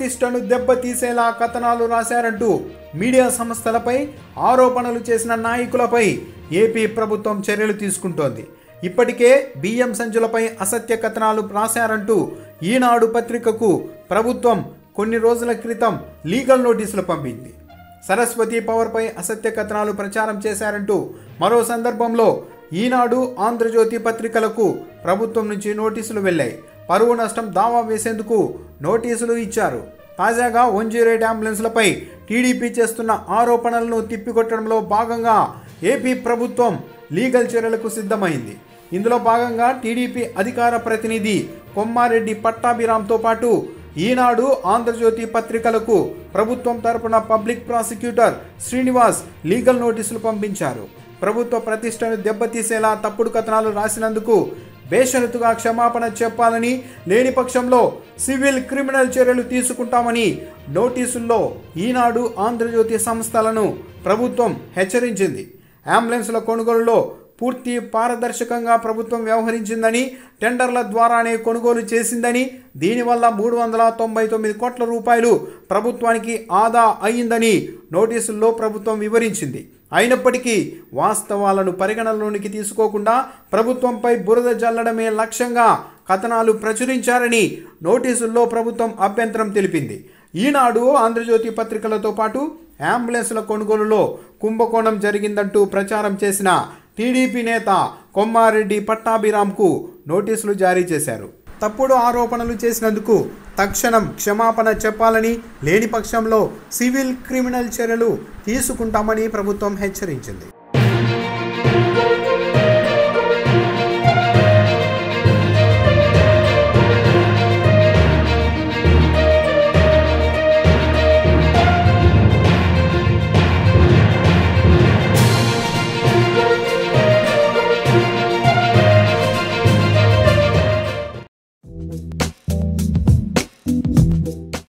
ప్రతిష్టను దెబ్బతీసేలా కథనాలు రాశారంటూ మీడియా సంస్థలపై ఆరోపణలు చేసిన నాయకులపై ఏపీ ప్రభుత్వం చర్యలు తీసుకుంటోంది ఇప్పటికే బియ్యం సంచులపై అసత్య కథనాలు రాశారంటూ ఈనాడు పత్రికకు ప్రభుత్వం కొన్ని రోజుల క్రితం లీగల్ నోటీసులు పంపింది సరస్వతి పవర్పై అసత్య కథనాలు ప్రచారం చేశారంటూ మరో సందర్భంలో ఈనాడు ఆంధ్రజ్యోతి పత్రికలకు ప్రభుత్వం నుంచి నోటీసులు వెళ్ళాయి పరువు నష్టం దావా వేసేందుకు నోటీసులు ఇచ్చారు తాజాగా వన్ జీరో ఎయిట్ అంబులెన్స్లపై టీడీపీ చేస్తున్న ఆరోపణలను తిప్పికొట్టడంలో భాగంగా ఏపీ ప్రభుత్వం లీగల్ చర్యలకు సిద్ధమైంది ఇందులో భాగంగా టీడీపీ అధికార ప్రతినిధి కొమ్మారెడ్డి పట్టాభిరామ్తో పాటు ఈనాడు ఆంధ్రజ్యోతి పత్రికలకు ప్రభుత్వం తరపున పబ్లిక్ ప్రాసిక్యూటర్ శ్రీనివాస్ లీగల్ నోటీసులు పంపించారు ప్రభుత్వ ప్రతిష్టను దెబ్బతీసేలా తప్పుడు కథనాలు రాసినందుకు బేషరతుగా క్షమాపణ చెప్పాలని లేని పక్షంలో సివిల్ క్రిమినల్ చర్యలు తీసుకుంటామని నోటీసుల్లో ఈనాడు ఆంధ్రజ్యోతి సంస్థలను ప్రభుత్వం హెచ్చరించింది అంబులెన్స్ల కొనుగోలులో పూర్తి పారదర్శకంగా ప్రభుత్వం వ్యవహరించిందని టెండర్ల ద్వారానే కొనుగోలు చేసిందని దీనివల్ల మూడు వందల తొంభై తొమ్మిది కోట్ల రూపాయలు ప్రభుత్వానికి ఆదా అయిందని నోటీసుల్లో ప్రభుత్వం వివరించింది అయినప్పటికీ వాస్తవాలను పరిగణనలోనికి తీసుకోకుండా ప్రభుత్వంపై బురద జల్లడమే లక్ష్యంగా కథనాలు ప్రచురించారని నోటీసుల్లో ప్రభుత్వం అభ్యంతరం తెలిపింది ఈనాడు ఆంధ్రజ్యోతి పత్రికలతో పాటు అంబులెన్స్ల కొనుగోలులో కుంభకోణం జరిగిందంటూ ప్రచారం చేసిన టీడీపీ నేత కొమ్మారెడ్డి పట్టాభిరామ్కు నోటీసులు జారీ చేశారు తప్పుడు ఆరోపణలు చేసినందుకు తక్షణం క్షమాపణ చెప్పాలని లేని పక్షంలో సివిల్ క్రిమినల్ చర్యలు తీసుకుంటామని ప్రభుత్వం హెచ్చరించింది